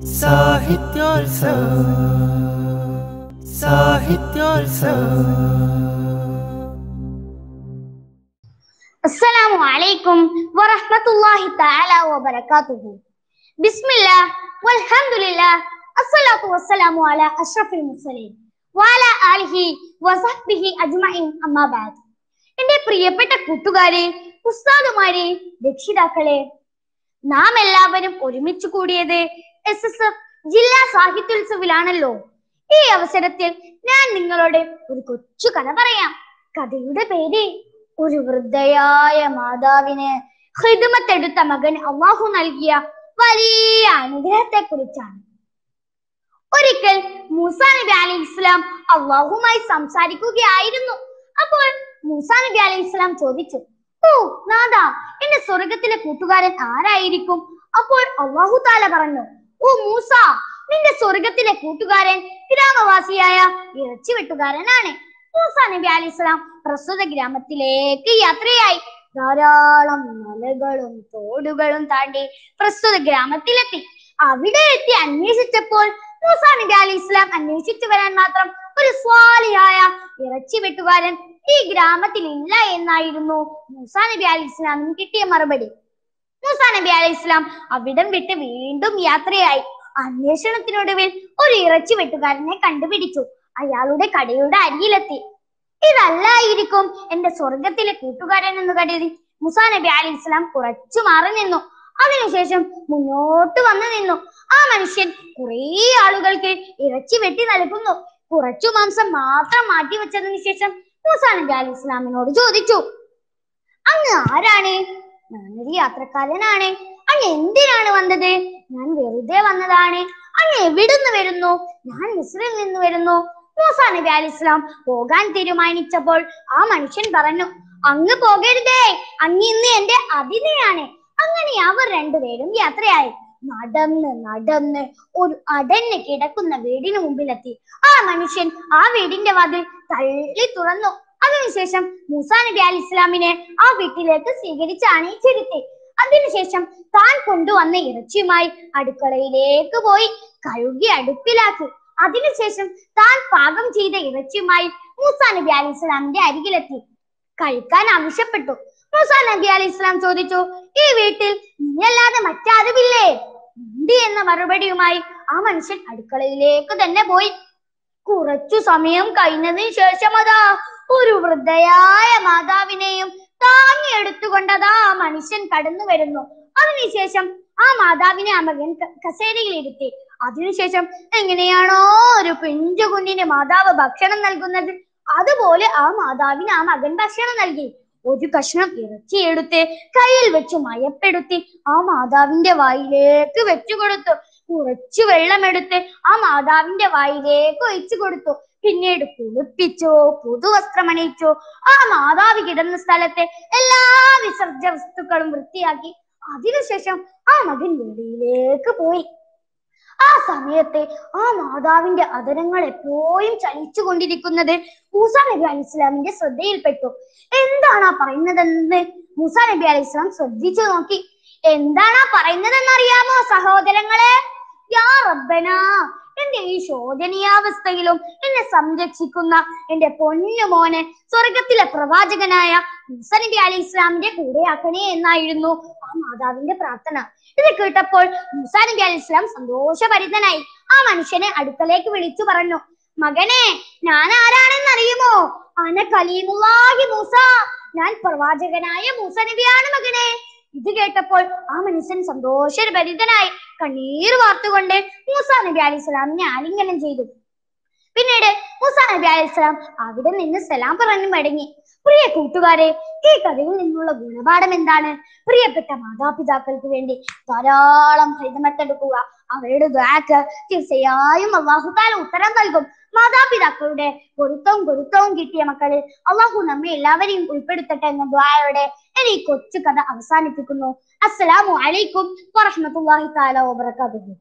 സാഹിത്യോത്സവം സാഹിത്യോത്സവം السلام عليكم ورحمة الله تعالى وبركاته بسم الله والحمد لله الصلاة والسلام على أشرف المرسلين وعلى آله وصحبه أجمعين أما بعد എന്റെ പ്രിയപ്പെട്ട കൂട്ടുകാരെ ഉസ്താദുമാരെ രക്ഷിതാക്കളെ നാം എല്ലാവരും ഒരുമിച്ച് കൂടിയത് എസ് എസ് എഫ് ജില്ലാ സാഹിത്യോത്സവിലാണല്ലോ ഈ അവസരത്തിൽ ഞാൻ നിങ്ങളോട് ഒരു കൊച്ചു കഥ പറയാം കഥയുടെ പേര് ഒരു വൃദ്ധയായ മാതാവിന് ഹിദമത്തെടുത്ത മകൻ അള്ളാഹു നൽകിയ വലിയ അനുഗ്രഹത്തെ കുറിച്ചാണ് ഒരിക്കൽ മൂസ നബി അലി ഇസ്ലാം അള്ളാഹുമായി സംസാരിക്കുകയായിരുന്നു അപ്പോൾ മൂസ നബി അലി ഇസ്ലാം ചോദിച്ചു ഓ നാദാ എന്റെ സ്വർഗത്തിലെ കൂട്ടുകാരൻ ആരായിരിക്കും അപ്പോൾ അള്ളാഹു താല പറഞ്ഞു ഓ മൂസ നിന്റെ സ്വർഗത്തിലെ കൂട്ടുകാരൻ ഗ്രാമവാസിയായ ഇറച്ചി വെട്ടുകാരനാണ് മൂസ നബി അലി ഇസ്ലാം പ്രസ്തുത ഗ്രാമത്തിലേക്ക് യാത്രയായി ധാരാളം മലകളും തോടുകളും താണ്ടി പ്രസ്തുത ഗ്രാമത്തിലെത്തി അവിടെ എത്തി അന്വേഷിച്ചപ്പോൾ മൂസ നബി അലി ഇസ്ലാം അന്വേഷിച്ചു വരാൻ മാത്രം ഒരു സ്വാലിയായ ഇറച്ചി വെട്ടുകാരൻ ഈ ഗ്രാമത്തിൽ ഇല്ല എന്നായിരുന്നു മൂസ നബി അലി ഇസ്ലാമിന് കിട്ടിയ മറുപടി മൂസ നബി അലി ഇസ്ലാം അവിടം വിട്ട് വീണ്ടും യാത്രയായി അന്വേഷണത്തിനൊടുവിൽ ഒരു ഇറച്ചി വെട്ടുകാരനെ കണ്ടുപിടിച്ചു അയാളുടെ കടയുടെ അരിയിലെത്തി ഇതല്ലായിരിക്കും എന്റെ സ്വർഗത്തിലെ കൂട്ടുകാരൻ എന്ന് കരുതി മുസാ നബി അലി ഇസ്ലാം കുറച്ചു മാറി നിന്നു അതിനുശേഷം മുന്നോട്ട് വന്നു നിന്നു ആ മനുഷ്യൻ കുറേ ആളുകൾക്ക് ഇറച്ചി വെട്ടി നൽകുന്നു കുറച്ചു മാംസം മാത്രം മാറ്റി വെച്ചതിന് ശേഷം മൂസാ നബി അലി ഇസ്ലാമിനോട് ചോദിച്ചു അങ്ങ് ആരാണ് ഞാനൊരു യാത്രക്കാരനാണ് അങ്ങ് എന്തിനാണ് വന്നത് ഞാൻ വെറുതെ വന്നതാണ് അങ്ങ് എവിടുന്ന് വരുന്നു ഞാൻ മിസ്രിൽ നിന്ന് വരുന്നു മൂസാ നബി അലി ഇസ്ലാം പോകാൻ തീരുമാനിച്ചപ്പോൾ ആ മനുഷ്യൻ പറഞ്ഞു അങ്ങ് പോകരുതേ അങ്ങ് ഇന്ന് എന്റെ അതിഥിയാണ് അങ്ങനെ അവർ രണ്ടുപേരും യാത്രയായി നടന്ന് നടന്ന് ഒരു അടഞ്ഞ് കിടക്കുന്ന വീടിന് മുമ്പിലെത്തി ആ മനുഷ്യൻ ആ വീടിന്റെ വാതിൽ തള്ളി തുറന്നു അതിനുശേഷം മൂസാ നബി അലി ഇസ്ലാമിനെ ആ വീട്ടിലേക്ക് സ്വീകരിച്ച് അണിയിച്ചിരുത്തി അതിനുശേഷം താൻ കൊണ്ടുവന്ന ഇറച്ചിയുമായി അടുക്കളയിലേക്ക് പോയി കഴുകി അടുപ്പിലാക്കി അതിനുശേഷം താൻ പാകം ചെയ്ത ഇറച്ചിയുമായി മൂസാ നബി അലി ഇസ്ലാമിന്റെ അരികിലെത്തി കഴിക്കാൻ ആവശ്യപ്പെട്ടു മൂസാ നബി അലി ഇസ്ലാം ചോദിച്ചു ഈ വീട്ടിൽ നീയല്ലാതെ മറ്റാരുമില്ലേ ഉണ്ട് എന്ന മറുപടിയുമായി ആ മനുഷ്യൻ അടുക്കളയിലേക്ക് തന്നെ പോയി കുറച്ചു സമയം കഴിഞ്ഞതിന് ശേഷം അതാ ഒരു വൃദ്ധയായ മാതാവിനെയും താങ്ങി എടുത്തുകൊണ്ടതാ ആ മനുഷ്യൻ കടന്നു വരുന്നു അതിനുശേഷം ആ മാതാവിനെ ആ മകൻ ക- കസേരയിൽ ഇരുത്തി അതിനുശേഷം എങ്ങനെയാണോ ഒരു പിഞ്ചു കുഞ്ഞിന് മാതാവ് ഭക്ഷണം നൽകുന്നത് അതുപോലെ ആ മാതാവിന് ആ മകൻ ഭക്ഷണം നൽകി ഒരു കഷ്ണം ഇറച്ചിയെടുത്ത് കയ്യിൽ വെച്ച് മയപ്പെടുത്തി ആ മാതാവിന്റെ വായിലേക്ക് വെച്ചു കൊടുത്തു കുറച്ചു വെള്ളമെടുത്ത് ആ മാതാവിന്റെ വായിലേക്ക് ഒഴിച്ചു കൊടുത്തു പിന്നീട് കുളിപ്പിച്ചു പുതുവസ്ത്രമണിയിച്ചു ആ മാതാവ് കിടന്ന സ്ഥലത്തെ എല്ലാ വിസർജ്യ വസ്തുക്കളും വൃത്തിയാക്കി അതിനുശേഷം ആ മകൻ വെളിയിലേക്ക് പോയി ആ സമയത്ത് ആ മാതാവിന്റെ അതരങ്ങൾ എപ്പോഴും ചലിച്ചു കൊണ്ടിരിക്കുന്നത് മൂസ നബി അലി ഇസ്ലാമിന്റെ ശ്രദ്ധയിൽപ്പെട്ടു എന്താണ് ആ പറയുന്നതെന്ന് മൂസ നബി അലി ഇസ്ലാം ശ്രദ്ധിച്ചു നോക്കി എന്താണ് ആ പറയുന്നതെന്ന് അറിയാമോ സഹോദരങ്ങളെ യാ റബ്ബന എന്റെ ഈ ശോചനീയാവസ്ഥയിലും എന്നെ സംരക്ഷിക്കുന്ന എന്റെ പൊന്നു മോനെ സ്വർഗത്തിലെ പ്രവാചകനായ മൂസ നബി അലി ഇസ്ലാമിന്റെ കൂടെയാക്കണേ എന്നായിരുന്നു ആ മാതാവിന്റെ പ്രാർത്ഥന ഇത് കേട്ടപ്പോൾ മൂസ നബി അലി ഇസ്ലാം സന്തോഷഭരിതനായി ആ മനുഷ്യനെ അടുക്കലേക്ക് വിളിച്ചു പറഞ്ഞു മകനെ ഞാൻ ആരാണെന്ന് അറിയുമോ അന കലീമുല്ലാഹി മൂസ ഞാൻ പ്രവാചകനായ മൂസ നബിയാണ് മകനെ ഇത് കേട്ടപ്പോൾ ആ മനുഷ്യൻ സന്തോഷഭരിതനായി കണ്ണീർ വാർത്തുകൊണ്ട് മൂസ നബി അലി ഇസ്ലാമിനെ ആലിംഗനം ചെയ്തു പിന്നീട് മൂസ നബി അലി ഇസ്ലാം അവിടെ നിന്ന് സലാം പറഞ്ഞു മടങ്ങി പ്രിയ കൂട്ടുകാരെ ഈ കഥയിൽ നിന്നുള്ള ഗുണപാഠം എന്താണ് പ്രിയപ്പെട്ട മാതാപിതാക്കൾക്ക് വേണ്ടി ധാരാളം ഹിതമത്തെടുക്കുക അവരുടെ ദ്വാക്ക് തീർച്ചയായും അള്ളാഹുത്താല ഉത്തരം നൽകും മാതാപിതാക്കളുടെ പൊരുത്തവും ഗുരുത്വവും കിട്ടിയ മക്കളിൽ അള്ളാഹു നമ്മെ എല്ലാവരെയും ഉൾപ്പെടുത്തട്ടെ എന്ന ദ്വായോടെ ഞാൻ ഈ കൊച്ചു കഥ അവസാനിപ്പിക്കുന്നു അസ്സലാമു അലൈക്കും വറഹ്മത്തുള്ളാഹി തആല വബറകാതുഹു